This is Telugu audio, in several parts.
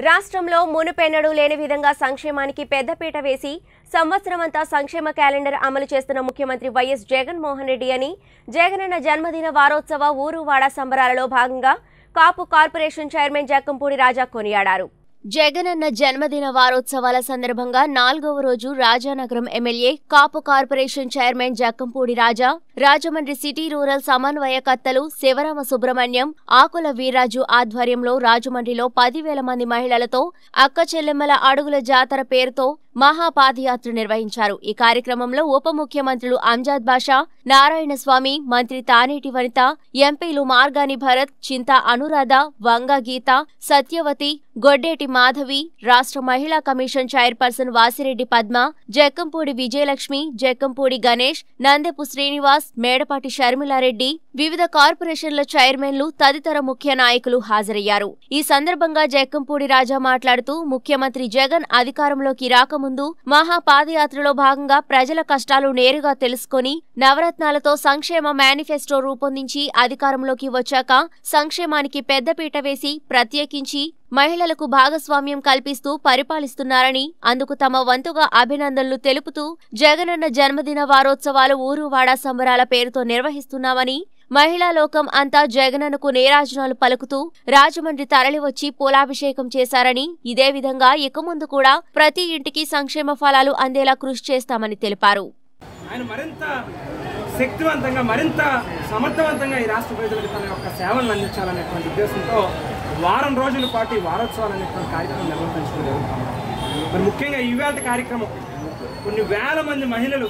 రాష్ట్రంలో మునుపెన్నడూ లేని విధంగా సంక్షేమానికి పెద్దపీట వేసి సంవత్సరమంతా సంక్షేమ క్యాలెండర్ అమలు చేస్తున్న ముఖ్యమంత్రి వైఎస్ జగన్మోహన్ రెడ్డి అని జగనన్న జన్మదిన వారోత్సవ ఊరువాడ సంబరాలలో భాగంగా కాపు కార్పొరేషన్ చైర్మన్ జక్కంపూడి రాజా కొనియాడారు జగనన్న జన్మదిన వారోత్సవాల సందర్భంగా నాలుగవ రోజు Rajanagaram M L A Kapu corporation chairman Jakkampudi Raja Rajahmundry city rural సమన్వయకర్తలు శివరామ సుబ్రహ్మణ్యం ఆకుల వీర్రాజు ఆధ్వర్యంలో రాజమండ్రిలో పదివేల మంది మహిళలతో అక్క చెల్లెమ్మల అడుగుల జాతర పేరుతో మహాపాదయాత్ర నిర్వహించారు ఈ కార్యక్రమంలో ఉప ముఖ్యమంత్రులు అంజాద్ బాషా నారాయణ స్వామి మంత్రి తానేటి వనిత ఎంపీలు మార్గాని భరత్ చింతా అనురాధ వంగ గీత సత్యవతి గొడ్డేటి మాధవి రాష్ట్ర మహిళా కమిషన్ చైర్పర్సన్ వాసిరెడ్డి పద్మ జక్కంపూడి విజయలక్ష్మి జక్కంపూడి గణేష్ నందెపు శ్రీనివాస్ మేడపాటి షర్మిలారెడ్డి వివిధ కార్పొరేషన్ల చైర్మన్లు తదితర ముఖ్య నాయకులు హాజరయ్యారు ఈ సందర్భంగా జక్కంపూడి రాజా మాట్లాడుతూ ముఖ్యమంత్రి జగన్ అధికారంలోకి రాకముందు మహా పాదయాత్రలో భాగంగా ప్రజల కష్టాలు నేరుగా తెలుసుకొని నవరత్నాలతో సంక్షేమ మేనిఫెస్టో రూపొందించి అధికారంలోకి వచ్చాక సంక్షేమానికి పెద్దపీట వేసి ప్రత్యేకించి మహిళలకు భాగస్వామ్యం కల్పిస్తూ పరిపాలిస్తున్నారని అందుకు తమ వంతుగా అభినందనలు తెలుపుతూ జగనన్న జన్మదిన వారోత్సవాలు ఊరువాడ సంబరాల పేరుతో నిర్వహిస్తున్నామని మహిళా లోకం అంతా జగనన్నకు నేరాజనాలు పలుకుతూ రాజమండ్రి తరలివచ్చి పూలాభిషేకం చేశారని ఇదే విధంగా ఇక ముందు కూడా ప్రతి ఇంటికి సంక్షేమ ఫలాలు అందేలా కృషి చేస్తామని తెలిపారు ఆయన మరింత శక్తివంతంగా మరింత సమర్థవంతంగా ఈ రాష్ట్ర ప్రజలకు తన యొక్క సేవలను అందించాలనేటువంటి ఉద్దేశంతో వారం రోజుల పాటు ఈ వారోత్సవాలు అనేటువంటి కార్యక్రమం నిర్వహించడం జరుగుతుంది మరి ముఖ్యంగా ఈవేళ కార్యక్రమం కొన్ని వేల మంది మహిళలు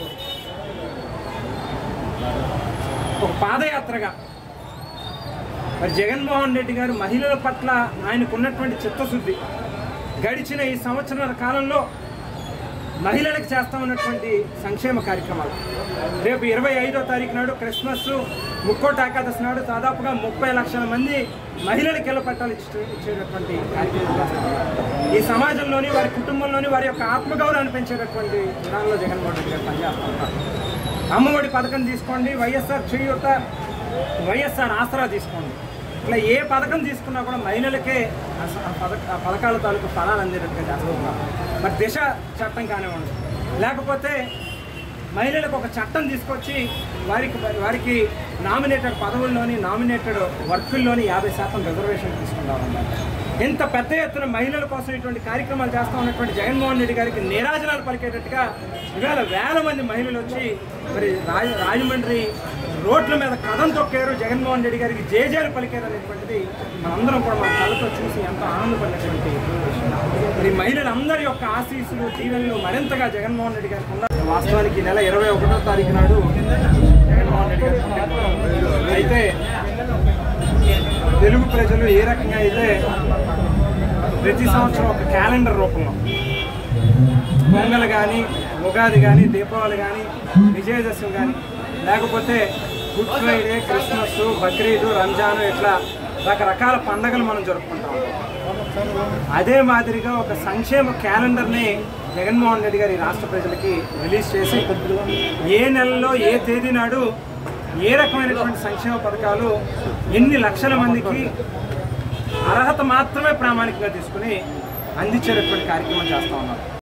ఒక పాదయాత్రగా మరి జగన్మోహన్ రెడ్డి గారు మహిళల పట్ల ఆయనకున్నటువంటి చిత్తశుద్ధి గడిచిన ఈ సంవత్సరాల కాలంలో మహిళలకు చేస్తా ఉన్నటువంటి సంక్షేమ కార్యక్రమాలు రేపు ఇరవై ఐదో తారీఖు నాడు క్రిస్మస్ ముక్కోటి ఏకాదశి నాడు దాదాపుగా ముప్పై లక్షల మంది మహిళలకు ఇళ్ళ పట్టాలు ఇచ్చే ఇచ్చేటటువంటి కార్యక్రమం చేస్తున్నారు. ఈ సమాజంలోని వారి కుటుంబంలోని వారి యొక్క ఆత్మగౌరవాన్ని పెంచేటటువంటి విధానంలో జగన్మోహన్ రెడ్డి గారు పనిచేస్తున్నారు అమ్మఒడి పథకం తీసుకోండి వైఎస్ఆర్ చేయూత వైఎస్ఆర్ ఆసరా తీసుకోండి ఇట్లా ఏ పథకం తీసుకున్నా కూడా మహిళలకే ఆ స- ఆ పథక ఆ పథకాల తాలూకు ఫలాలు అందేటట్టుగా చేస్తున్నారు మరి దిశ చట్టం కానివ్వండి లేకపోతే మహిళలకు ఒక చట్టం తీసుకొచ్చి వారికి వారికి నామినేటెడ్ పదవుల్లోని నామినేటెడ్ వర్కుల్లోని యాభై శాతం రిజర్వేషన్ తీసుకుంటామన్నారు ఇంత పెద్ద ఎత్తున మహిళల కోసం ఇటువంటి కార్యక్రమాలు చేస్తా ఉన్నటువంటి జగన్మోహన్ రెడ్డి గారికి నీరాజనాలు పలికేటట్టుగా ఇవాళ వేల మంది మహిళలు వచ్చి మరి రాజ రాజమండ్రి రోడ్ల మీద కథం తొక్కారు జగన్మోహన్ రెడ్డి గారికి జేజేలు పలికారు అనేటువంటిది మనందరం కూడా మన కళ్ళతో చూసి ఎంతో ఆనందపడినటువంటి విషయం. మరి మహిళలందరి యొక్క ఆశీస్సులు దీవెనలు మరింతగా జగన్మోహన్ రెడ్డి గారికి ఉండాలి వాస్తవానికి ఈ నెల ఇరవై ఒకటో తారీఖు నాడు జగన్మోహన్ రెడ్డి గారి పుట్టినరోజు. అయితే తెలుగు ప్రజలు ఏ రకంగా అయితే ప్రతి సంవత్సరం ఒక క్యాలెండర్ రూపంలో పొంగల్ కానీ ఉగాది కానీ దీపావళి కానీ విజయదశమి కానీ లేకపోతే good Friday Christmas Bakrid Ramzan ఇట్లా రకరకాల పండగలు మనం జరుపుకుంటాం అదే మాదిరిగా ఒక సంక్షేమ క్యాలెండర్ని జగన్మోహన్ రెడ్డి గారి రాష్ట్ర ప్రజలకి రిలీజ్ చేసి ఏ నెలలో ఏ తేదీ నాడు ఏ రకమైనటువంటి సంక్షేమ పథకాలు ఎన్ని లక్షల మందికి అర్హత మాత్రమే ప్రామాణికంగా తీసుకుని అందించేటటువంటి కార్యక్రమం చేస్తా ఉన్నారు